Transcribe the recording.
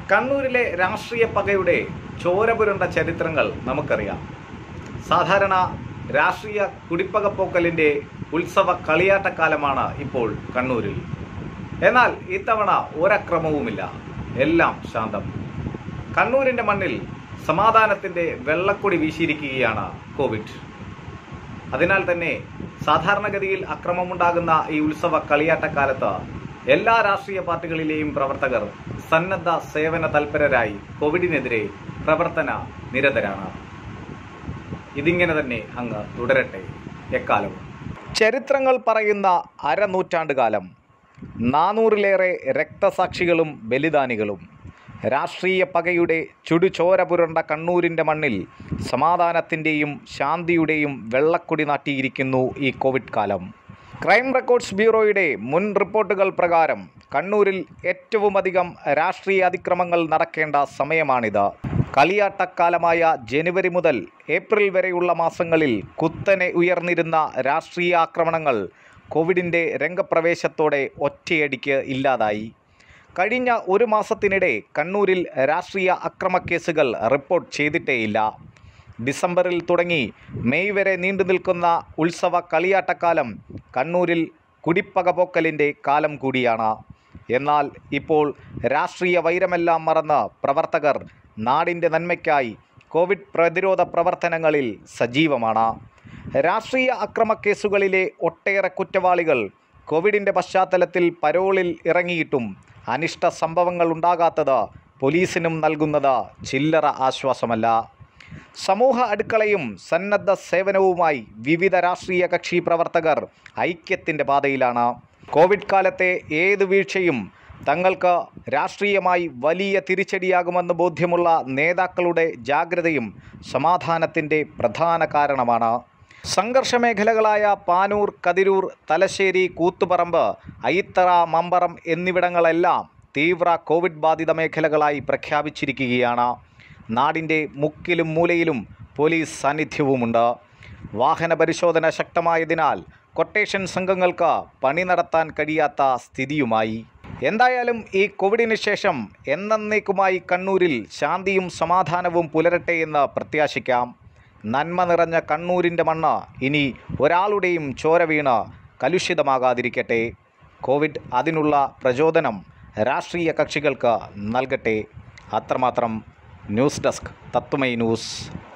കണ്ണൂരിലെ രാഷ്ട്രീയ പകയുടെ ചോരപുരണ്ട ചരിത്രങ്ങൾ നമുക്കറിയാം സാധാരണ രാഷ്ട്രീയ കുടിപ്പകപ്പോക്കലിൻ്റെ ഉത്സവ കളിയാട്ടക്കാലമാണ് ഇപ്പോൾ കണ്ണൂരിൽ എന്നാൽ ഇത്തവണ ഒരക്രമവുമില്ല എല്ലാം ശാന്തം കണ്ണൂരിൻ്റെ മണ്ണിൽ സമാധാനത്തിൻ്റെ വെള്ളക്കൊടി വീശിയിരിക്കുകയാണ് കോവിഡ് അതിനാൽ തന്നെ സാധാരണഗതിയിൽ അക്രമമുണ്ടാകുന്ന ഈ ഉത്സവ കളിയാട്ടക്കാലത്ത് എല്ലാ രാഷ്ട്രീയ പാർട്ടികളിലെയും പ്രവർത്തകർ സന്നദ്ധ സേവന തൽപരരായി കോവിഡിനെതിരെ പ്രവർത്തന നിരതരാണ് ഇതിങ്ങനെ തന്നെ അങ്ങ് തുടരട്ടെ എക്കാലവും ചരിത്രങ്ങൾ പറയുന്ന അരനൂറ്റാണ്ട് കാലം നാനൂറിലേറെ രക്തസാക്ഷികളും ബലിദാനികളും രാഷ്ട്രീയ പകയുടെ ചുടുചോര പുരണ്ട കണ്ണൂരിൻ്റെ മണ്ണിൽ സമാധാനത്തിൻ്റെയും ശാന്തിയുടെയും വെള്ളക്കൊടി നാട്ടിയിരിക്കുന്നു ഈ കോവിഡ് കാലം ക്രൈം റെക്കോർഡ്സ് ബ്യൂറോയുടെ മുൻ റിപ്പോർട്ടുകൾ പ്രകാരം കണ്ണൂരിൽ ഏറ്റവുമധികം രാഷ്ട്രീയ അതിക്രമങ്ങൾ നടക്കേണ്ട സമയമാണിത് കളിയാട്ടക്കാലമായ ജനുവരി മുതൽ ഏപ്രിൽ വരെയുള്ള മാസങ്ങളിൽ കുത്തനെ ഉയർന്നിരുന്ന രാഷ്ട്രീയ ആക്രമണങ്ങൾ കോവിഡിൻ്റെ രംഗപ്രവേശത്തോടെ ഒറ്റയടിക്ക് ഇല്ലാതായി കഴിഞ്ഞ ഒരു മാസത്തിനിടെ കണ്ണൂരിൽ രാഷ്ട്രീയ അക്രമക്കേസുകൾ റിപ്പോർട്ട് ചെയ്തിട്ടേയില്ല ഡിസംബറിൽ തുടങ്ങി മെയ് വരെ നീണ്ടു നിൽക്കുന്ന ഉത്സവ കളിയാട്ടക്കാലം കണ്ണൂരിൽ കുടിപ്പകപോക്കലിൻ്റെ കാലം കൂടിയാണ് എന്നാൽ ഇപ്പോൾ രാഷ്ട്രീയ വൈരമെല്ലാം മറന്ന് പ്രവർത്തകർ നാടിൻ്റെ നന്മയ്ക്കായി കോവിഡ് പ്രതിരോധ പ്രവർത്തനങ്ങളിൽ സജീവമാണ് രാഷ്ട്രീയ അക്രമക്കേസുകളിലെ ഒട്ടേറെ കുറ്റവാളികൾ കോവിഡിൻ്റെ പശ്ചാത്തലത്തിൽ പരോളിൽ ഇറങ്ങിയിട്ടും അനിഷ്ട സംഭവങ്ങൾ ഉണ്ടാകാത്തത് പോലീസിനും നൽകുന്നത് ചില്ലറ ആശ്വാസമല്ല സമൂഹ അടുക്കളയും സന്നദ്ധ സേവനവുമായി വിവിധ രാഷ്ട്രീയ കക്ഷി പ്രവർത്തകർ ഐക്യത്തിൻ്റെ പാതയിലാണ് കോവിഡ് കാലത്തെ ഏത് വീഴ്ചയും തങ്ങൾക്ക് രാഷ്ട്രീയമായി വലിയ തിരിച്ചടിയാകുമെന്ന് ബോധ്യമുള്ള നേതാക്കളുടെ ജാഗ്രതയും സമാധാനത്തിൻ്റെ പ്രധാന കാരണമാണ് സംഘർഷ മേഖലകളായ പാനൂർ കതിരൂർ തലശ്ശേരി കൂത്തുപറമ്പ് അയിത്തറ മമ്പറം എന്നിവിടങ്ങളെല്ലാം തീവ്ര കോവിഡ് ബാധിത മേഖലകളായി പ്രഖ്യാപിച്ചിരിക്കുകയാണ് നാടിൻ്റെ മുക്കിലും മൂലയിലും പോലീസ് സാന്നിധ്യവുമുണ്ട് വാഹന പരിശോധന ശക്തമായതിനാൽ കൊട്ടേഷൻ സംഘങ്ങൾക്ക് പണി നടത്താൻ കഴിയാത്ത സ്ഥിതിയുമായി എന്തായാലും ഈ കോവിഡിന് ശേഷം എന്നേക്കുമായി കണ്ണൂരിൽ ശാന്തിയും സമാധാനവും പുലരട്ടെ എന്ന് പ്രത്യാശിക്കാം നന്മ നിറഞ്ഞ കണ്ണൂരിൻ്റെ മണ്ണ് ഇനി ഒരാളുടെയും ചോര വീണ് കലുഷിതമാകാതിരിക്കട്ടെ കോവിഡ് അതിനുള്ള പ്രചോദനം രാഷ്ട്രീയ കക്ഷികൾക്ക് നൽകട്ടെ അത്രമാത്രം ന്യൂസ് ഡെസ്ക് തത്വമൈ ന്യൂസ്